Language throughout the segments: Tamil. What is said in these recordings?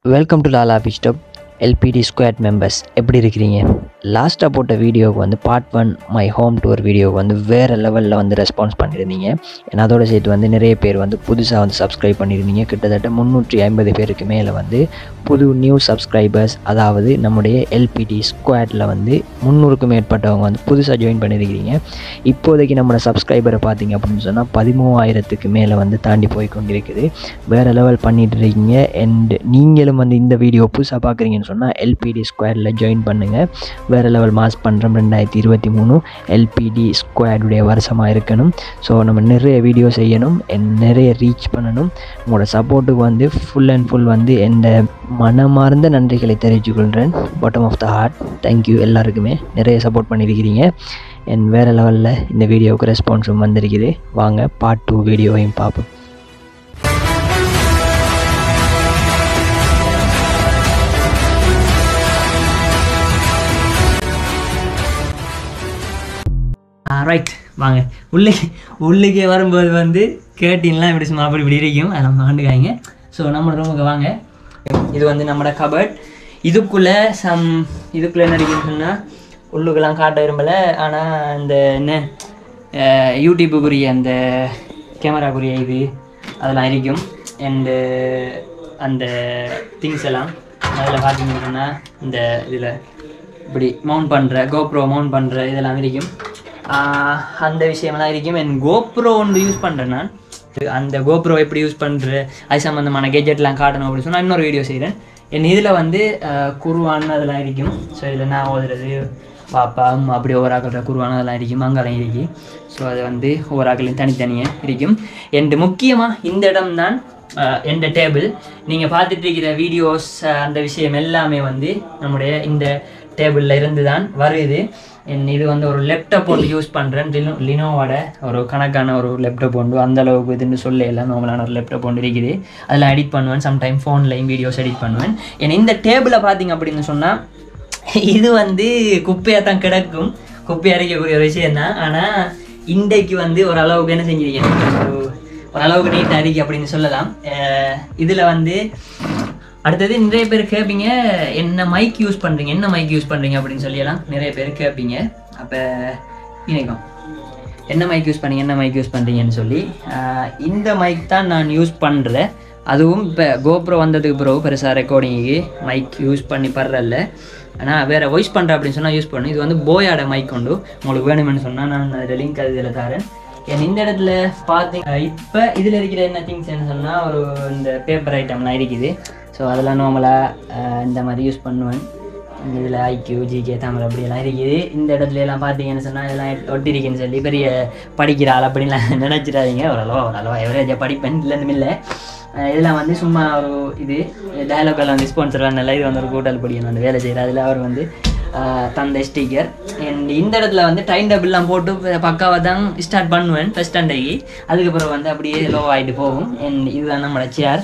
வெல்கம் டு லாலா பிஸ்டப் எல்பிடி ஸ்கொயட் மெம்பர்ஸ் எப்படி இருக்கிறீங்க லாஸ்ட்டாக போட்ட வீடியோவுக்கு வந்து part one my home tour வீடியோவுக்கு வந்து வேறு லெவலில் வந்து ரெஸ்பான்ஸ் பண்ணியிருந்தீங்க ஏன்னா அதோட சேர்த்து வந்து நிறைய பேர் வந்து புதுசாக வந்து சப்ஸ்கிரைப் பண்ணியிருந்தீங்க கிட்டத்தட்ட முந்நூற்றி ஐம்பது பேருக்கு மேலே வந்து புது நியூ சப்ஸ்கிரைபர்ஸ் அதாவது நம்முடைய எல்பிடி ஸ்குவாட்டில் வந்து முந்நூறுக்கும் மேற்பட்டவங்க வந்து புதுசாக ஜாயின் பண்ணியிருக்கிறீங்க இப்போதைக்கு நம்மளோட சப்ஸ்கிரைபரை பார்த்தீங்க அப்படின்னு சொன்னால் பதிமூவாயிரத்துக்கு மேலே வந்து தாண்டி போய் கொண்டிருக்குது வேறு லெவல் பண்ணிட்டு இருக்கீங்க அண்ட் நீங்களும் வந்து இந்த வீடியோ புதுசாக பார்க்குறீங்கன்னு சொன்னால் எல்பிடி ஸ்குவாடில் ஜாயின் பண்ணுங்கள் வேறு லெவல் மாஸ் பண்ணுறோம் ரெண்டாயிரத்தி இருபத்தி மூணு எல்பிடி ஸ்குவாடுடைய வருஷமாக இருக்கணும் ஸோ நம்ம நிறைய வீடியோ செய்யணும் and நிறைய ரீச் பண்ணணும் உங்களோட சப்போர்ட்டுக்கு வந்து ஃபுல் அண்ட் ஃபுல் வந்து எந்த மனமார்ந்த நன்றிகளை தெரிவித்துக்கொள்கிறேன் bottom of the heart thank you எல்லாருக்குமே நிறைய சப்போர்ட் பண்ணியிருக்கிறீங்க அண்ட் வேறு லெவலில் இந்த வீடியோவுக்கு ரெஸ்பான்ஸும் வந்திருக்குது வாங்க பார்ட் டூ வீடியோவையும் பார்ப்போம் ரைட் வாங்க உள்ளுக்கு உள்ளுக்கு வரும்போது வந்து கேட்டின்லாம் இப்படி சும்மா அப்படி இப்படி இருக்கும் அதை நம்ம ஆண்டுக்காங்க ஸோ நம்ம ரூமுக்கு வாங்க இது வந்து நம்மளோட கபர்ட் இதுக்குள்ளே சம் இதுக்குள்ளே என்ன இருக்குன்னு சொன்னால் உள்ளுக்கெல்லாம் காட்ட விரும்பல ஆனால் இந்த என்ன அஹ், யூடியூபுக்குரிய அந்த கேமராக்குரிய இது அதெல்லாம் இருக்கும் அண்டு அந்த திங்ஸ் எல்லாம் அதில் பார்த்தீங்கன்னு சொன்னால் இந்த இதில் இப்படி மவுண்ட் பண்ணுற கோப்ரோ மவுண்ட் பண்ணுற இதெல்லாம் இருக்கும் ஆஹ் அந்த விஷயமெல்லாம் இருக்கும் என் கோப்ரோ ஒன்று யூஸ் பண்ணுறேன் நான் அந்த கோப்ரோ எப்படி யூஸ் பண்ணுற அது சம்மந்தமான கெஜெட்லாம் காட்டணும் அப்படின்னு சொன்னால் இன்னொரு வீடியோ செய்கிறேன் என் இதில் வந்து ஆஹ் குருவான் அதெல்லாம் இருக்கும் ஸோ இதில் நான் ஓதுறது பாப்பா அம்மா அப்படி ஒவ்வொரு ஆக்கள் குருவான அதெல்லாம் இருக்கும் அங்கெல்லாம் இருக்கு ஸோ அது வந்து ஒவ்வொரு ஆக்களையும் தனித்தனியாக இருக்கும் என் முக்கியமாக இந்த இடம் தான் எந்த டேபிள் நீங்கள் பார்த்துட்டு இருக்கிற வீடியோஸ் அந்த விஷயம் எல்லாமே வந்து நம்முடைய இந்த டேபிளில் இருந்து தான் வருது என் இது வந்து ஒரு லேப்டாப் ஒன்று யூஸ் பண்ணுறேன் லினோ லினோவோட ஒரு கணக்கான ஒரு லேப்டாப் ஒன்று அந்த அளவுக்கு இதுன்னு சொல்ல இல்லை நார்மலான ஒரு லேப்டாப் ஒன்று இருக்குது அதில் எடிட் பண்ணுவேன் சம்டைம் ஃபோன்லையும் வீடியோஸ் எடிட் பண்ணுவேன் என் இந்த டேபிளை பார்த்தீங்க அப்படின்னு சொன்னால் இது வந்து குப்பையாக தான் கிடக்கும் குப்பை அரைக்கக்கூடிய ஒரு விஷயம் தான் ஆனால் இன்றைக்கு வந்து ஓரளவுக்கு என்ன செஞ்சிருக்கேன் ஒரு- ஓரளவுக்கு நீட்டாக இருக்கு அப்படின்னு சொல்லலாம் இதில் வந்து அடுத்தது நிறைய பேர் கேட்பீங்க என்ன மைக் யூஸ் பண்ணுறீங்க என்ன மைக் யூஸ் பண்ணுறீங்க அப்படின்னு சொல்லியெல்லாம் நிறைய பேர் கேட்பீங்க அப்போ இணைக்கும் என்ன மைக் யூஸ் பண்ணீங்க என்ன மைக் யூஸ் பண்ணுறீங்கன்னு சொல்லி ஆஹ் இந்த மைக் தான் நான் யூஸ் பண்ணுறேன் அதுவும் இப்போ கோப்ரோ வந்ததுக்கு பிறகு பெருசாக ரெக்கார்டிங்கு மைக் யூஸ் பண்ணி படுறல்ல ஆனால் வேறு வாய்ஸ் பண்ணுறேன் அப்படின்னு சொன்னால் யூஸ் பண்ணு இது வந்து போயோட மைக் உண்டு உங்களுக்கு வேணுமென்னு சொன்னால் நான் அதில் லிங்க் அது இதில் தரேன் என் இந்த இடத்துல பார்த்தீங்க இப்போ இதில் இருக்கிற என்ன திங்ஸ் என்ன சொன்னால் ஒரு இந்த பேப்பர் ஐட்டம்லாம் இருக்குது ஸோ அதெல்லாம் நார்மலாக இந்த மாதிரி யூஸ் பண்ணுவேன் இதில் ஐக்யூ ஜிகே தமிழ் அப்படியெல்லாம் இருக்குது இந்த இடத்துல எல்லாம் பார்த்தீங்கன்னு சொன்னால் இதெல்லாம் ஒட்டிருக்குன்னு சொல்லி பெரிய படிக்கிற ஆள் அப்படின்லாம் நினச்சிடாதீங்க ஓரளவா ஓரளவா எவரேஜாக படிப்பேன் இல்லைன்னு இல்லை அஹ் இதெல்லாம் வந்து சும்மா ஒரு இது டயலாக் எல்லாம் வந்து ஸ்பான்சர் பண்ணல இது வந்து ஒரு கூட்டல் படிக்கணும் அந்த வேலை செய்கிற அதில் அவர் வந்து அஹ், தந்த ஸ்டிக்கர் அண்ட் இந்த இடத்துல வந்து டைம் டேபிள்லாம் போட்டு பக்காவாக தான் ஸ்டார்ட் பண்ணுவேன் ஃபஸ்ட் அண்டைக்கு அதுக்கப்புறம் வந்து அப்படியே லோ ஆகிட்டு போகும் அண்ட் இதுதான் நம்மளோட சேர்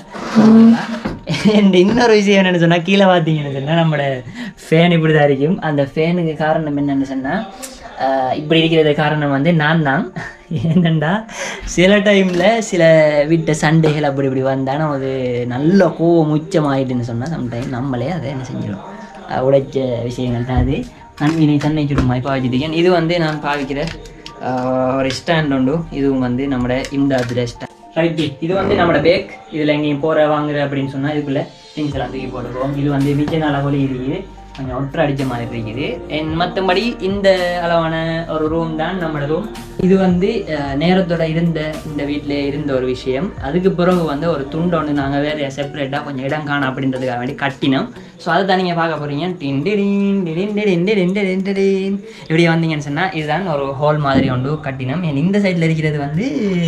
அண்ட் இன்னொரு விஷயம் என்னென்னு சொன்னால் கீழே பார்த்தீங்கன்னு சொன்னால் நம்மளோட ஃபேன் இப்படி தான் இருக்கும் அந்த ஃபேனுக்கு காரணம் என்னென்னு சொன்னால் ஆஹ் இப்படி இருக்கிறது காரணம் வந்து நான் தான் என்னண்டா சில டைமில் சில வீட்டு சண்டைகள் அப்படி இப்படி வந்தால் நமக்கு நல்ல கோவம் உச்சமாயிட்டுன்னு சொன்னால் சம்டைம் நம்மளே அதை என்ன செஞ்சிடும் ஆஹ் உடைச்ச விஷயங்கள் தான் அது நன்வினை தன்னை சுடுமா இப்போ வச்சுருக்கேன் இது வந்து நான் பாவிக்கிற ஆஹ் ஒரு ஸ்டாண்ட் உண்டு இதுவும் வந்து நம்மளோட இம்தாதுல ஸ்டாண்ட் ரைட்டு இது வந்து நம்மளோட பேக் இதில் எங்கேயும் போகிற வாங்குற அப்படின்னு சொன்னால் இதுக்குள்ளே திங்ஸ் எல்லாம் தூக்கி போட்டுக்குவோம் இது வந்து மிச்ச நாளாக ஒளி இருக்குது கொஞ்சம் ஒற்றை அடித்த மாதிரி இருக்குது And மற்றபடி இந்த அளவான ஒரு ரூம் தான் நம்மளோட ரூம் இது வந்து அஹ், நேரத்தோட இருந்த இந்த வீட்டில் இருந்த ஒரு விஷயம் அதுக்கு பிறகு வந்து ஒரு துண்டு ஒன்று நாங்கள் வேறு செப்பரேட்டாக கொஞ்சம் இடம் காணும் அப்படின்றதுக்காக வேண்டி கட்டினோம் ஸோ அதை தான் நீங்கள் பார்க்க போகிறீங்க டிண்டிடின் டிடின் டிடின் டிடின் டிடின் டிடின் இப்படி வந்தீங்கன்னு சொன்னால் இதுதான் ஒரு ஹால் மாதிரி ஒன்று கட்டினோம் And இந்த சைடில் இருக்கிறது வந்து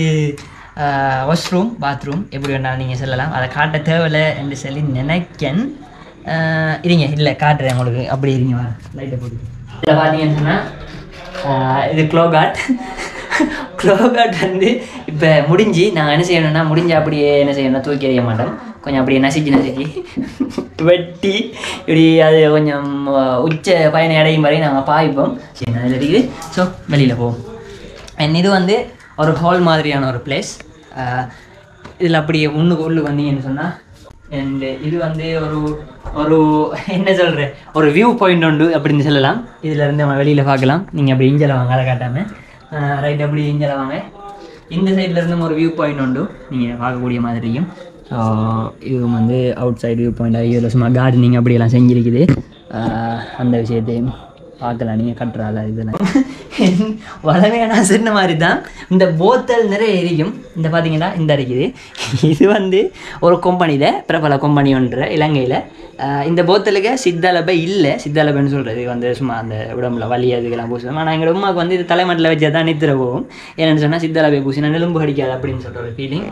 வாஷ்ரூம் பாத்ரூம் எப்படி வேணாலும் நீங்கள் சொல்லலாம் அதை காட்ட தேவையில்லை என்று சொல்லி நினைக்கேன் ஆஹ் இருங்க இல்லை காட்டுறேன் உங்களுக்கு அப்படி இருங்க வர லைட்டை போட்டு இதில் பார்த்தீங்கன்னு சொன்னால் இது க்ளோகாட் க்ளோகாட் வந்து இப்போ முடிஞ்சு நாங்கள் என்ன செய்யணும்னா முடிஞ்சு அப்படியே என்ன செய்யணும்னா தூக்கி எறிய மாட்டோம் கொஞ்சம் அப்படியே நசிச்சு நசுக்கி வெட்டி இப்படி அது கொஞ்சம் ஆஹ், உச்ச பயணம் அடையும் வரை நாங்கள் பாய்ப்போம் சரி அதில் இருக்குது ஸோ வெளியில் போவோம் அண்ட் இது வந்து ஒரு ஹால் மாதிரியான ஒரு பிளேஸ் இதில் அப்படியே ஒன்றுக்கு உள்ளு வந்தீங்கன்னு சொன்னால் அண்ட் இது வந்து ஒரு ஒரு என்ன சொல்கிற ஒரு வியூ பாயிண்ட் உண்டு அப்படின்னு சொல்லலாம் இதுல இருந்து நம்ம வெளியில் பார்க்கலாம் நீங்கள் அப்படி இஞ்சலை வாங்க அதை காட்டாமல் ரைட் அப்படி இஞ்சலை வாங்க இந்த சைடுல இருந்து ஒரு வியூ பாயிண்ட் உண்டு நீங்கள் பார்க்கக்கூடிய மாதிரியும் ஸோ இது வந்து அவுட் சைடு வியூ பாயிண்ட் இதில் சும்மா கார்டனிங் அப்படியெல்லாம் செஞ்சிருக்குது ஆஹ் அந்த விஷயத்தையும் பார்க்கலாம் நீங்கள் கட்டுறால இதெல்லாம் வளமையான சின்ன மாதிரி தான் இந்த போத்தல் நிறைய எரியும் இந்த பார்த்தீங்கன்னா இந்த இருக்குது இது வந்து ஒரு கம்பெனியில் பிரபல கம்பெனி ஒன்று இலங்கையில் இந்த போத்தலுக்கு சித்தாலபை இல்லை சித்தாலபைன்னு சொல்கிறது வந்து சும்மா அந்த உடம்புல வலி அதுக்கெல்லாம் பூசுவோம் ஆனால் எங்கள் உமாவுக்கு வந்து இது தலைமட்டில் வச்சா தான் நித்திர போகும் என்னென்னு சொன்னால் சித்தாலபை பூசினா எலும்பு கடிக்காது அப்படின்னு சொல்கிற ஒரு ஃபீலிங்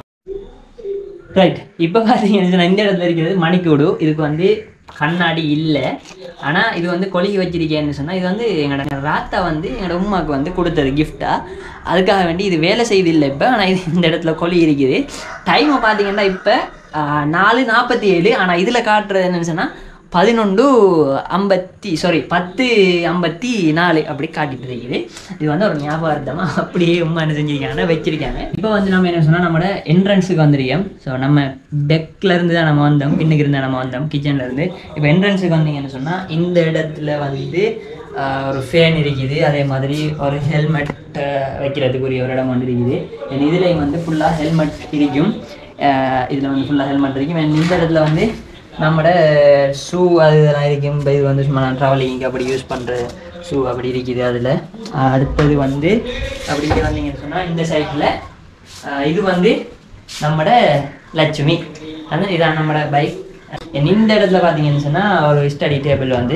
ரைட் இப்போ பார்த்தீங்கன்னு சொன்னா இந்த இடத்துல இருக்கிறது மணிக்கூடு இதுக்கு வந்து கண்ணாடி இல்லை ஆனால் இது வந்து கொழுகி வச்சிருக்கேன்னு சொன்னால் இது வந்து எங்களோட ராத்தா வந்து எங்களோட உமாவுக்கு வந்து கொடுத்தது கிஃப்டாக அதுக்காக வேண்டி இது வேலை செய்து இல்லை இப்போ ஆனால் இது இந்த இடத்துல கொழி இருக்குது டைமை பார்த்தீங்கன்னா இப்போ நாலு நாற்பத்தி ஏழு ஆனால் இதில் காட்டுறது என்னன்னு சொன்னால் பதினொன்று ஐம்பத்தி சாரி பத்து ஐம்பத்தி நாலு அப்படி காட்டிட்டு இருக்குது இது வந்து ஒரு ஞாபகார்த்தமாக அப்படியே உமா என்ன செஞ்சிருக்காங்க வச்சிருக்காங்க இப்போ வந்து நம்ம என்ன சொன்னால் நம்மளோட என்ட்ரன்ஸுக்கு வந்திருக்கோம் ஸோ நம்ம டெக்ல இருந்து தான் நம்ம வந்தோம் பின்னுக்கு இருந்தால் நம்ம வந்தோம் கிச்சன்ல இருந்து இப்போ என்ட்ரன்ஸுக்கு வந்தீங்கன்னு சொன்னால் இந்த இடத்துல வந்து ஆஹ், ஒரு ஃபேன் இருக்குது அதே மாதிரி ஒரு ஹெல்மெட் வைக்கிறதுக்குரிய ஒரு இடம் வந்து இருக்குது இதுலேயும் வந்து ஃபுல்லாக ஹெல்மெட் இருக்கும் இதில் வந்து ஃபுல்லாக ஹெல்மெட் இருக்கும் and இந்த இடத்துல வந்து நம்மட ஷூ அது இதெல்லாம் இருக்கும் இப்போ இது வந்து சும்மா ட்ராவலிங் அப்படி யூஸ் பண்ணுற ஷூ அப்படி இருக்குது அதில் அடுத்தது வந்து அப்படி இங்கே வந்தீங்கன்னு சொன்னால் இந்த சைடில் இது வந்து நம்மட லட்சுமி அது இதான் நம்மட பைக் இந்த இடத்துல பார்த்தீங்கன்னு சொன்னால் ஒரு ஸ்டடி டேபிள் வந்து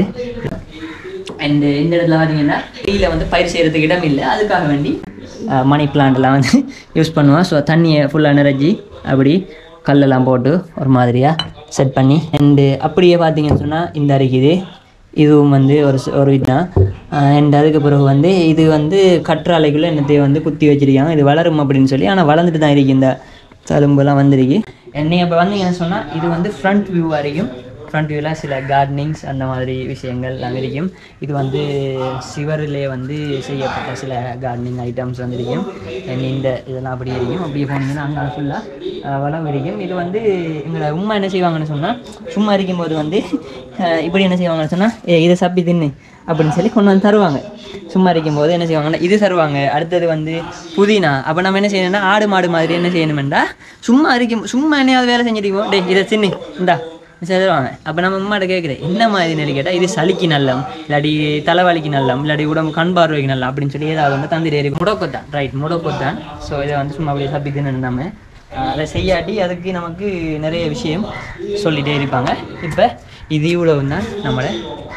அண்டு இந்த இடத்துல பார்த்தீங்கன்னா கீழே வந்து பயிர் செய்கிறதுக்கு இடம் இல்லை அதுக்காக வேண்டி மணி பிளான்ட்லாம் வந்து யூஸ் பண்ணுவோம் ஸோ தண்ணியை ஃபுல்லாக நிறச்சி அப்படி கல்லெல்லாம் போட்டு ஒரு மாதிரியாக செட் பண்ணி அண்டு அப்படியே பார்த்தீங்கன்னு சொன்னால் இந்த அரிக்குது இதுவும் வந்து ஒரு ச- ஒரு இதுதான் அண்ட் அதுக்கு பிறகு வந்து இது வந்து கற்றாழைக்குள்ளே என்னத்தையும் வந்து குத்தி வச்சிருக்காங்க இது வளரும் அப்படின்னு சொல்லி ஆனால் வளர்ந்துட்டு தான் இருக்கு இந்த தழும்புலாம் வந்திருக்கு நீங்கள் இப்போ வந்தீங்கன்னு சொன்னால் இது வந்து ஃப்ரண்ட் வியூ வரைக்கும் ஃப்ரண்ட் வியூவில் சில கார்டனிங்ஸ் அந்த மாதிரி விஷயங்கள் எல்லாம் இருக்கும் இது வந்து சிவரிலே வந்து செய்யப்பட்ட சில கார்டனிங் ஐட்டம்ஸ் வந்து இருக்கும் And இந்த இதெல்லாம் அப்படியே இருக்கும் அப்படியே போனீங்கன்னா அங்கே ஃபுல்லாக வளம் இருக்கும் இது வந்து எங்களை உமா என்ன செய்வாங்கன்னு சொன்னால் சும்மா இருக்கும்போது வந்து அஹ், இப்படி என்ன செய்வாங்கன்னு சொன்னால் ஏ இதை சப்பி தின்னு அப்படின்னு சொல்லி கொண்டு வந்து தருவாங்க சும்மா இருக்கும்போது என்ன செய்வாங்கன்னா இது தருவாங்க அடுத்தது வந்து புதினா அப்போ நம்ம என்ன செய்யணும்னா ஆடு மாடு மாதிரி என்ன செய்யணுமெண்டா சும்மா இருக்கும் சும்மா என்னையாவது வேலை செஞ்சுருக்கோம் டேய் இதை தின்னு இந்தா தருவாங்க அப்போ நம்ம அம்மாட்ட கேட்குறேன் என்ன மாதிரி கேட்டால் இது சளிக்கு நல்லம் இல்லாட்டி தலைவலிக்கு நல்லம் இல்லாட்டி உடம்பு கண் பார்வைக்கு நல்லம் அப்படின்னு சொல்லி ஏதாவது வந்து தந்துட்டே இருக்கு முடக்கொத்தான் ரைட் முடக்கொத்தான் ஸோ இதை வந்து சும்மா அப்படியே சப்பி தின்னு நம்ம அதை செய்யாட்டி அதுக்கு நமக்கு நிறைய விஷயம் சொல்லிகிட்டே இருப்பாங்க இப்போ இது இவ்வளவு தான் நம்மளோட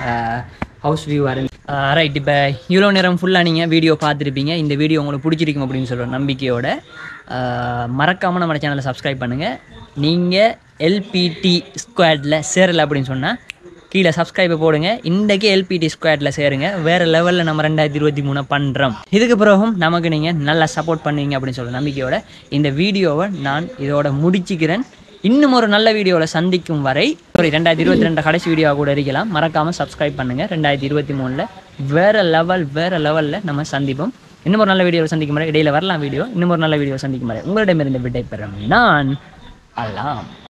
ஹவுஸ் வியூ இருந்து ரைட் இப்போ இவ்வளோ நேரம் ஃபுல்லாக நீங்கள் வீடியோ பார்த்துருப்பீங்க இந்த வீடியோ உங்களுக்கு பிடிச்சிருக்கும் அப்படின்னு சொல்கிற நம்பிக்கையோட மறக்காமல் நம்ம சேனலை சப்ஸ்கிரைப் பண்ணுங்கள் நீங்கள் எல்பிடி ஸ்குவாடில் சேரலை அப்படின்னு சொன்னால் கீழே சப்ஸ்கிரைபை போடுங்க இன்றைக்கி எல்பிடி ஸ்குவாடில் சேருங்க வேறு லெவலில் நம்ம ரெண்டாயிரத்தி இருபத்தி மூணு பண்ணுறோம் இதுக்கு பிறகும் நமக்கு நீங்கள் நல்லா சப்போர்ட் பண்ணுவீங்க அப்படின்னு சொல்கிற நம்பிக்கையோட இந்த வீடியோவை நான் இதோட முடிச்சுக்கிறேன் இன்னும் ஒரு நல்ல வீடியோவில் சந்திக்கும் வரை ஒரு ரெண்டாயிரத்தி இருபத்தி ரெண்டு கடைசி வீடியோவாக கூட இருக்கலாம் மறக்காமல் சப்ஸ்கிரைப் பண்ணுங்கள் ரெண்டாயிரத்தி இருபத்தி மூணில் வேறு லெவல் வேறு லெவலில் நம்ம சந்திப்போம் இன்னும் ஒரு நல்ல வீடியோவில் சந்திக்கும் வரை இடையில வரலாம் வீடியோ இன்னும் ஒரு நல்ல வீடியோ சந்திக்கும் வரை உங்களிடமிருந்து விடை பெறும் நான் அல்லாம்